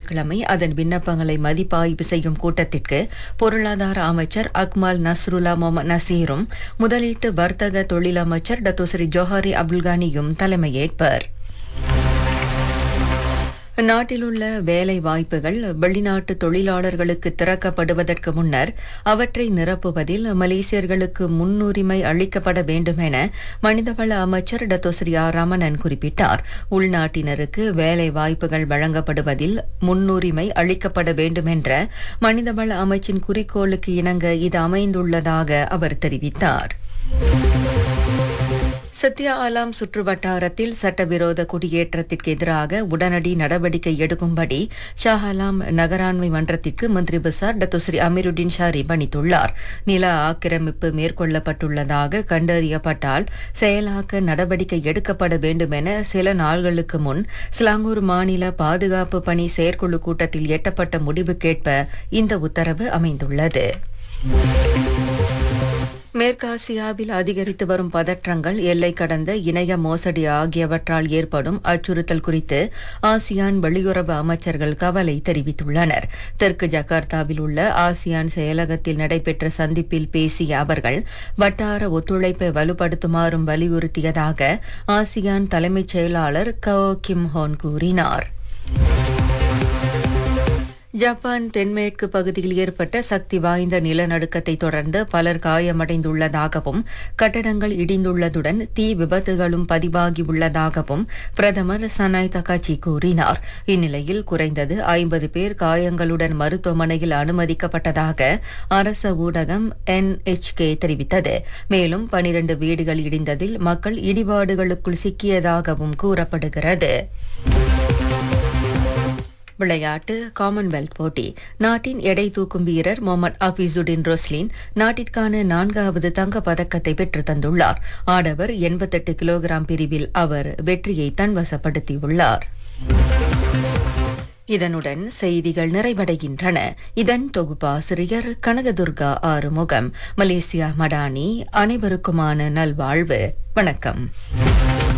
வியாழக்கிழமை அதன் விண்ணப்பங்களை மதிப்பாய்வு செய்யும் கூட்டத்திற்கு பொருளாதார அமைச்சர் அக்மால் நஸ்ருல்லா மொஹமத் நசீரும் முதலீட்டு வர்த்தக தொழில் அமைச்சர் டத்தோஸ்ரீ ஜோஹாரி அப்துல்கானியும் தலைமையேற்பர் நாட்டிலுள்ள வேலை வாய்ப்புகள் வெளிநாட்டு தொழிலாளர்களுக்கு திறக்கப்படுவதற்கு முன்னர் அவற்றை நிரப்புவதில் மலேசியர்களுக்கு முன்னுரிமை அளிக்கப்பட வேண்டும் என மனிதவள அமைச்சர் டத்தோஸ்ரீ ஆர் ரமணன் குறிப்பிட்டார் உள்நாட்டினருக்கு வேலை வாய்ப்புகள் வழங்கப்படுவதில் முன்னுரிமை அளிக்கப்பட வேண்டும் என்ற மனிதவள அமைச்சின் குறிக்கோளுக்கு இணங்க இது அமைந்துள்ளதாக அவர் தெரிவித்தார் சத்யா ஆலாம் சுற்று வட்டாரத்தில் சட்டவிரோத குடியேற்றத்திற்கு எதிராக உடனடி நடவடிக்கை எடுக்கும்படி ஷாஹலாம் நகராண்மை மன்றத்திற்கு மந்திரி பசார் டத்துஸ்ரீ அமீருddin ஷாரி பணித்துள்ளார் நில ஆக்கிரமிப்பு மேற்கொள்ளப்பட்டுள்ளதாக கண்டறியப்பட்டால் செயலாக்க நடவடிக்கை எடுக்கப்பட வேண்டும் என சில நாள்களுக்கு முன் சிலாங்கூர் மாநில பாதுகாப்பு பணி செயற்குழு கூட்டத்தில் எட்டப்பட்ட முடிவுக்கேற்ப இந்த உத்தரவு அமைந்துள்ளது மேற்காசியாவில் அதிகரித்து வரும் பதற்றங்கள் எல்லை கடந்த இணைய மோசடி ஆகியவற்றால் ஏற்படும் அச்சுறுத்தல் குறித்து ஆசியான் வெளியுறவு அமைச்சர்கள் கவலை தெரிவித்துள்ளனர் தெற்கு ஜகார்த்தாவில் உள்ள ஆசியான் செயலகத்தில் நடைபெற்ற சந்திப்பில் பேசிய அவர்கள் வட்டார ஒத்துழைப்பை வலுப்படுத்துமாறும் வலியுறுத்தியதாக ஆசியான் தலைமைச் செயலாளர் கவோ கிம் ஹோன் கூறினார் ஜப்பான் தென்மேற்கு பகுதியில் ஏற்பட்ட சக்தி வாய்ந்த நிலநடுக்கத்தை தொடர்ந்து பலர் காயமடைந்துள்ளதாகவும் கட்டடங்கள் இடிந்துள்ளதுடன் தீ விபத்துகளும் பதிவாகியுள்ளதாகவும் பிரதமர் சனாய் தகாச்சி கூறினார் இந்நிலையில் குறைந்தது ஐம்பது பேர் காயங்களுடன் மருத்துவமனையில் அனுமதிக்கப்பட்டதாக அரச ஊடகம் என்எச்கே தெரிவித்தது மேலும் பனிரண்டு வீடுகள் இடிந்ததில் மக்கள் இடிபாடுகளுக்குள் சிக்கியதாகவும் கூறப்படுகிறது விளையாட்டு காமன்வெல்த் போட்டி நாட்டின் எடை தூக்கும் வீரர் முகமது அபீசுடின் ரோஸ்லின் நாட்டிற்கான நான்காவது தங்க பதக்கத்தை பெற்று தந்துள்ளார் ஆடவர் எண்பத்தெட்டு கிலோகிராம் பிரிவில் அவர் வெற்றியை தன்வசப்படுத்தியுள்ளார் இதனுடன் செய்திகள் நிறைவடைகின்றன இதன் தொகுப்பாசிரியர் கனகதுர்கா ஆறுமுகம் மலேசியா மடானி அனைவருக்குமான நல்வாழ்வு வணக்கம்